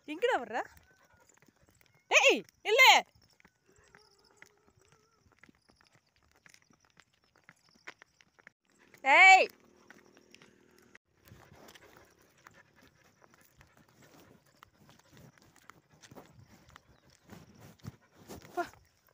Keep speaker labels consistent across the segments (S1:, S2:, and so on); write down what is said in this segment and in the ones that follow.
S1: எங்கடா வர்ற ஏய் இல்ல ஏய் வா.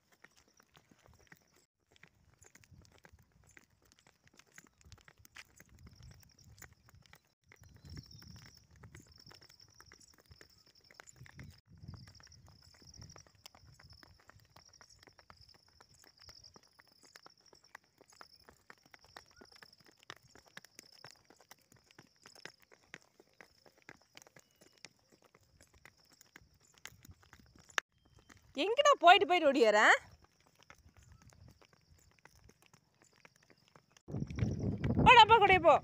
S1: எங்கடா போயிட்டு போயிட்டு ஓடியாரேன் போடா அப்பா கூட போ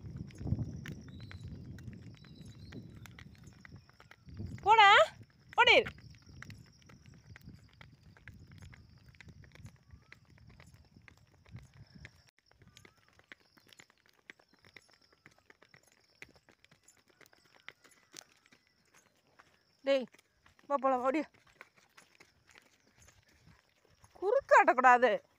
S1: போடா ஓடிரு டேய் வா போலாம் ஓடியா குறுக்காட்டக்கூடாது